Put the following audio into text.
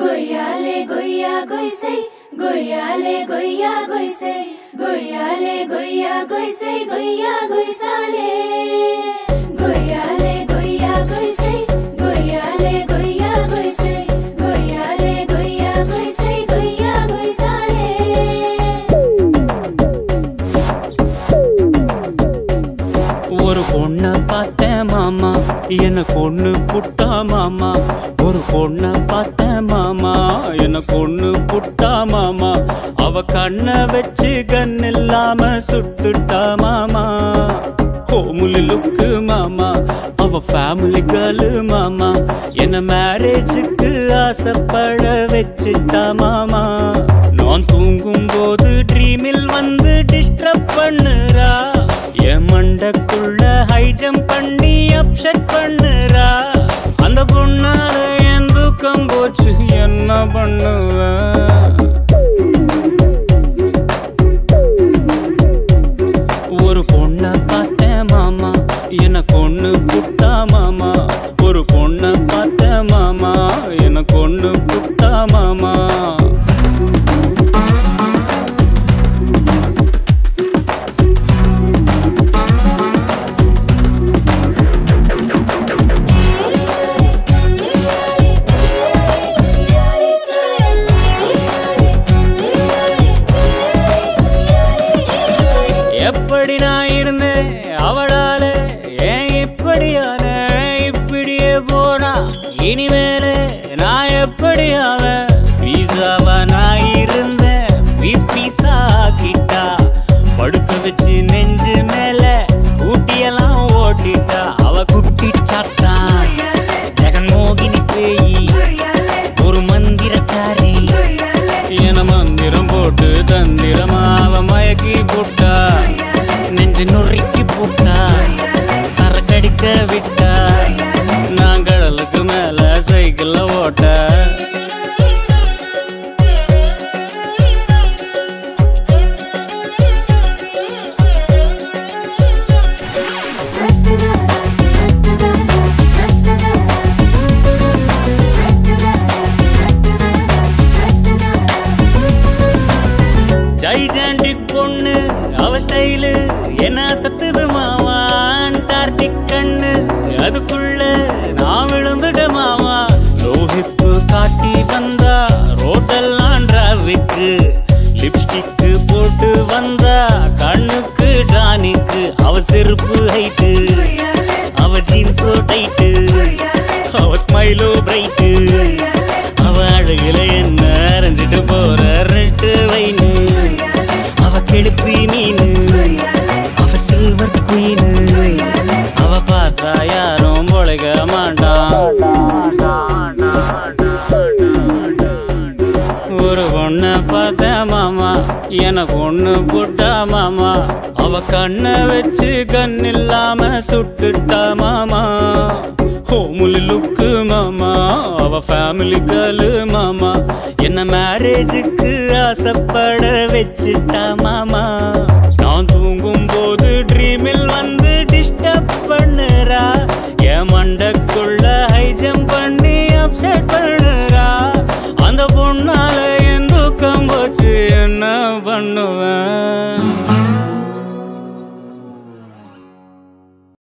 கொய்யாலே கொய்யா கொய்சை கொய்யாலே கொய்யா கொய்சை கொய்யாலே கொய்யா கொய்சை கொய்யா கொய்சாலே கொய்யாலே கொய்யா கொய்சை கொய்யாலே கொய்யா கொய்சை கொய்யாலே கொய்யா கொய்சை கொய்யா கொய்சாலே ஒரு பொண்ண பார்த்தேன் மாமா எனக்கு ஒண்ணு புட்டா மாமா ஒரு பொண்ண பார்த்தேன் மாமா எனக்கு ஒண்ணு புட்டா மாமா அவ கண்ண வச்சு கண் இல்லாம சுட்டுட்டா மாமா ஹோமுலி லுக்கு மாமா அவ ஃபேமிலி கேர்ளு மாமா என்ன மேரேஜுக்கு ஆசைப்பட வச்சுட்டா மாமா நான் தூங்கும் போது ட்ரீமில் வந்து டிஸ்டர்ப் பண்ணுறா என் மண்டக்குள்ள ஹை ஜம்ப் பண்ணி அப்செட் பண்ணுறா அந்த பொண்ணால என் தூக்கம் போச்சு என்ன பண்ணுவேன் ஒரு பொண்ண பார்த்தேன் மாமா எனக்கு ஒண்ணு புட்டா மாமா ஒரு பொண்ண பார்த்தேன் மாமா எனக்கு ஒண்ணு புட்டா மாமா எப்படி நான் இருந்தேன் அவளால ஏன் இப்படியான இப்படியே போனா இனிமேலே நான் எப்படி அவன் பீஸாவா நான் இருந்தேன் பீஸ் பீஸா ஆக்கிட்டா படுக்க வச்சு நெஞ்சு மேல ஸ்கூட்டி எல்லாம் ஓட்டிட்டா அவ குட்டி சாத்தா ஜெகன்மோகினி பேயி ஒரு மந்திரக்காரி என மந்திரம் போட்டு தந்திரமாவ மயக்கி போட்டா நெஞ்சு நொறுக்கி போட்டா சரக்கடிக்க விட்டா நான் கடலுக்கு மேல சைக்கிள்ல ஓட்ட ஜைஜாண்டிக் பொண்ணு அவ ஸ்டைலு என்ன சத்துது மாமா அண்டார்டிக் கண்ணு அதுக்குள்ள நான் விழுந்துட மாமா ரோஹிப்பு காட்டி வந்தா ரோட்டெல்லாம் டிராபிக்கு லிப்ஸ்டிக்கு போட்டு வந்தா கண்ணுக்கு டானிக்கு அவ செருப்பு ஹைட்டு அவ ஜீன்ஸோ டைட்டு அவ ஸ்மைலோ பிரைட்டு அவ அழகுல என்ன அரைஞ்சிட்டு போற ரெட்டு வைனு அவ கெளுப்பி மீனு அவ சில்வர் குயினு அவ பார்த்தா யாரும் பொழைக்க மாட்டான் ஒரு பொண்ண பார்த்தேன் மாமா எனக்கு ஒண்ணு புட்டா மாமா அவ கண்ண வச்சு கண் இல்லாம சுட்டுட்டா மாமா ஹோமுலி லுக்கு மாமா அவ ஃபேமிலி கேர்ளு மாமா என்ன மேரேஜுக்கு ஆசைப்பட வச்சுட்டா மாமா நான் தூங்க